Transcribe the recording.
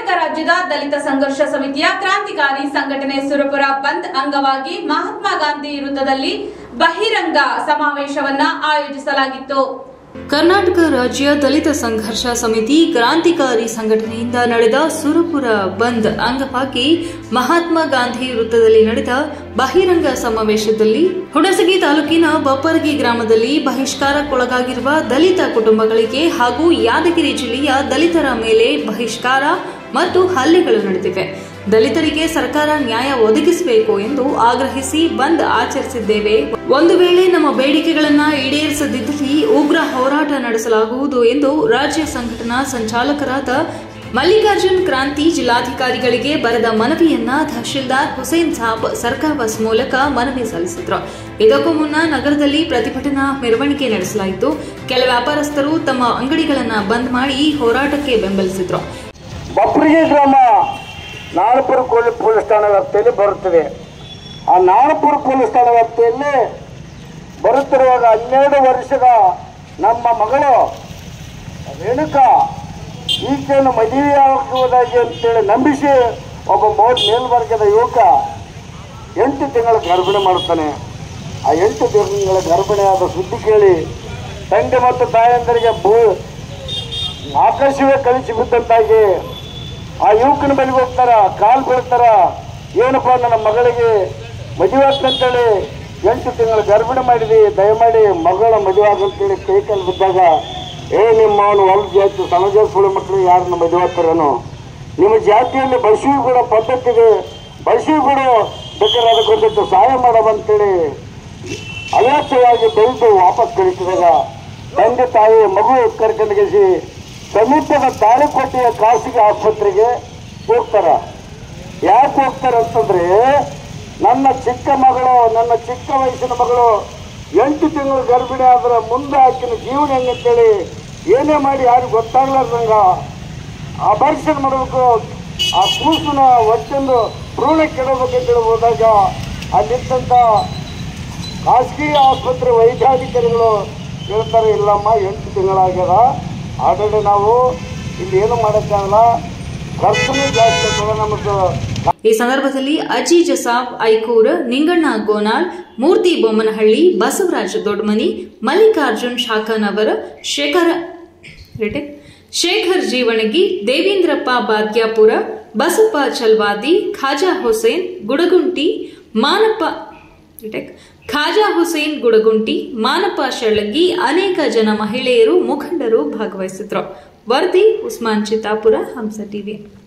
ಕರ್ನಾಟಕ ರಾಜ್ಯದ ದಲಿತ ಸಂಘರ್ಷ ಸಮಿತಿಯ ಕ್ರಾಂತಿಕಾರಿ ಸಂಘಟನೆ ಸುರಪುರ ಬಂದ್ ಅಂಗವಾಗಿ ಮಹಾತ್ಮ ಗಾಂಧಿ ವೃತ್ತದಲ್ಲಿ ಬಹಿರಂಗ ಸಮಾವೇಶವನ್ನ ಆಯೋಜಿಸಲಾಗಿತ್ತು ಕರ್ನಾಟಕ ರಾಜ್ಯ ದಲಿತ ಸಂಘರ್ಷ ಸಮಿತಿ ಕ್ರಾಂತಿಕಾರಿ ಸಂಘಟನೆಯಿಂದ ನಡೆದ ಸುರಪುರ ಬಂದ್ ಅಂಗವಾಗಿ ಮಹಾತ್ಮ ಗಾಂಧಿ ವೃತ್ತದಲ್ಲಿ ನಡೆದ ಬಹಿರಂಗ ಸಮಾವೇಶದಲ್ಲಿ ಹುಣಸಗಿ ತಾಲೂಕಿನ ಬಪ್ಪರಗಿ ಗ್ರಾಮದಲ್ಲಿ ಬಹಿಷ್ಕಾರಕ್ಕೊಳಗಾಗಿರುವ ದಲಿತ ಕುಟುಂಬಗಳಿಗೆ ಹಾಗೂ ಯಾದಗಿರಿ ಜಿಲ್ಲೆಯ ದಲಿತರ ಮೇಲೆ ಬಹಿಷ್ಕಾರ ಮತ್ತು ಹಲ್ಲೆಗಳು ನಡೆದಿವೆ ದಲಿತರಿಗೆ ಸರ್ಕಾರ ನ್ಯಾಯ ಒದಗಿಸಬೇಕು ಎಂದು ಆಗ್ರಹಿಸಿ ಬಂದ್ ಆಚರಿಸಿದ್ದೇವೆ ಒಂದು ವೇಳೆ ನಮ್ಮ ಬೇಡಿಕೆಗಳನ್ನ ಈಡೇರಿಸದಿದ್ದಲ್ಲಿ ಉಗ್ರ ಹೋರಾಟ ನಡೆಸಲಾಗುವುದು ಎಂದು ರಾಜ್ಯ ಸಂಘಟನಾ ಸಂಚಾಲಕರಾದ ಮಲ್ಲಿಕಾರ್ಜುನ್ ಕ್ರಾಂತಿ ಜಿಲ್ಲಾಧಿಕಾರಿಗಳಿಗೆ ಬರೆದ ಮನವಿಯನ್ನ ತಹಶೀಲ್ದಾರ್ ಹುಸೇನ್ ಸಾಬ್ ಸರ್ಕಾರ್ ಬಸ್ ಮೂಲಕ ಮನವಿ ಸಲ್ಲಿಸಿದ್ರು ಇದಕ್ಕೂ ಮುನ್ನ ನಗರದಲ್ಲಿ ಪ್ರತಿಭಟನಾ ಮೆರವಣಿಗೆ ನಡೆಸಲಾಯಿತು ಕೆಲ ವ್ಯಾಪಾರಸ್ಥರು ತಮ್ಮ ಅಂಗಡಿಗಳನ್ನ ಬಂದ್ ಮಾಡಿ ಹೋರಾಟಕ್ಕೆ ಬೆಂಬಲಿಸಿದ್ರು ಬಪ್ರಿಗೆ ಗ್ರಾಮ ನಾಳಪುರ ಪೊಲೀಸ್ ಪೊಲೀಸ್ ಠಾಣಾ ವ್ಯಾಪ್ತಿಯಲ್ಲಿ ಬರುತ್ತದೆ ಆ ನಾಳಪುರ ಪೊಲೀಸ್ ಠಾಣಾ ವ್ಯಾಪ್ತಿಯಲ್ಲಿ ಬರುತ್ತಿರುವಾಗ ಹನ್ನೆರಡು ವರ್ಷದ ನಮ್ಮ ಮಗಳು ರೇಣುಕಾ ಈಕೆಯನ್ನು ಮದುವೆಯಾಗುವುದಾಗಿ ಅಂತೇಳಿ ನಂಬಿಸಿ ಒಬ್ಬ ಮೋದ್ ಮೇಲ್ವರ್ಗದ ಯುವಕ ಎಂಟು ತಿಂಗಳ ಗರ್ಭಿಣಿ ಮಾಡುತ್ತಾನೆ ಆ ಎಂಟು ತಿಂಗಳ ಗರ್ಭಿಣಿಯಾದ ಸುದ್ದಿ ಕೇಳಿ ತಂದೆ ಮತ್ತು ತಾಯಂದರಿಗೆ ಭೂ ಆಕಾಶವೇ ಕಳಿಸಿ ಬಿದ್ದಂತಾಗಿ ಆ ಯುವಕನ ಬಳಿಗೆ ಹೋಗ್ತಾರ ಕಾಲ್ ಬೀಳ್ತಾರ ಏನಪ್ಪ ನನ್ನ ಮಗಳಿಗೆ ಮದುವೆ ಆಗ್ತಂತೇಳಿ ಎಂಟು ತಿಂಗಳು ಗರ್ಭಿಣಿ ಮಾಡಿದಿ ದಯಮಾಡಿ ಮಗಳ ಮದುವೆ ಆಗಂತೇಳಿ ಕೈ ಕಾಲು ಬಿದ್ದಾಗ ಏ ನಿಮ್ಮ ಅವನು ಹೊಲ ಜಾತಿ ಸಣ್ಣ ಜಾತಿ ಸುಳ್ಳು ಮಕ್ಕಳು ಯಾರನ್ನ ಮದುವೆ ಆಗ್ತಾರೇನೋ ನಿಮ್ಮ ಜಾತಿಯಲ್ಲಿ ಬಸವಿ ಕೂಡ ಪದ್ಧತಿ ಇದೆ ಬಸವಿ ಕೂಡ ಬೇಕಾದ್ರೆ ಅದಕ್ಕೊಂದಿಟ್ಟು ಸಹಾಯ ಮಾಡವಂತೇಳಿ ಅವ್ಯಾಸವಾಗಿ ಬೆಳೆದು ವಾಪಸ್ ಕಳಿಸಿದಾಗ ತಂದೆ ತಾಯಿ ಮಗು ಕರ್ಕೊಂಡ್ಗಿಸಿ ಸಮೀಪದ ತಾಳಿಕೋಟೆಯ ಖಾಸಗಿ ಆಸ್ಪತ್ರೆಗೆ ಹೋಗ್ತಾರ ಯಾಕೆ ಹೋಗ್ತಾರೆ ಅಂತಂದ್ರೆ ನನ್ನ ಚಿಕ್ಕ ಮಗಳು ನನ್ನ ಚಿಕ್ಕ ವಯಸ್ಸಿನ ಮಗಳು ಎಂಟು ತಿಂಗಳು ಗರ್ಭಿಣಿ ಆದ್ರೆ ಮುಂದೆ ಆಕಿನ ಜೀವನ ಹೆಂಗಂತೇಳಿ ಏನೇ ಮಾಡಿ ಯಾರಿಗೂ ಗೊತ್ತಾಗ್ಲಾರ್ದಂಗ ಅಬರ್ಷನ್ ಮಾಡಬೇಕು ಆ ಕೂಸನ್ನ ಒಚ್ಚೊಂದು ಭ್ರೂಣ ಕೆಡಬೇಕಂತೇಳಿ ಹೋದಾಗ ಅಲ್ಲಿದ್ದಂಥ ಖಾಸಗಿ ಆಸ್ಪತ್ರೆ ವೈದ್ಯಾಧಿಕಾರಿಗಳು ಹೇಳ್ತಾರೆ ಇಲ್ಲಮ್ಮ ಎಂಟು ತಿಂಗಳಾಗ್ಯದ ಆಲ್ರೆಡಿ ನಾವು ಇಲ್ಲಿ ಏನು ಮಾಡೋಕ್ಕಾಗಲ್ಲ ಖರ್ಚು ಜಾಸ್ತಿ ಆಗ್ತದೆ ನಮ್ಮದು ಈ ಸಂದರ್ಭದಲ್ಲಿ ಅಜಿ ಜಸಾಬ್ ಐಕೂರ್ ನಿಂಗಣ್ಣ ಗೋನಾಳ್ ಮೂರ್ತಿ ಬೊಮ್ಮನಹಳ್ಳಿ ಬಸವರಾಜ್ ದೊಡ್ಮನಿ ಮಲ್ಲಿಕಾರ್ಜುನ್ ಶಾಖನವರ್ ಶೇಖರ ರಿಟೇಕ್? ಶೇಖರ್ ಜೀವಣಗಿ ದೇವೇಂದ್ರಪ್ಪ ಬಾದ್ಯಾಪುರ ಬಸಪ್ಪ ಚಲ್ವಾದಿ ಖಾಜಾ ಹುಸೇನ್ ಗುಡಗುಂಟಿ ಮಾನಪ್ಪ ರಿಟೇಕ್? ಖಾಜಾ ಹುಸೇನ್ ಗುಡಗುಂಟಿ ಮಾನಪ್ಪ ಶೆಳ್ಳಗಿ ಅನೇಕ ಜನ ಮಹಿಳೆಯರು ಮುಖಂಡರು ಭಾಗವಹಿಸಿದ್ರು ವರದಿ ಉಸ್ಮಾನ್ ಚಿತ್ತಾಪುರ ಹಂಸ ಟಿವಿ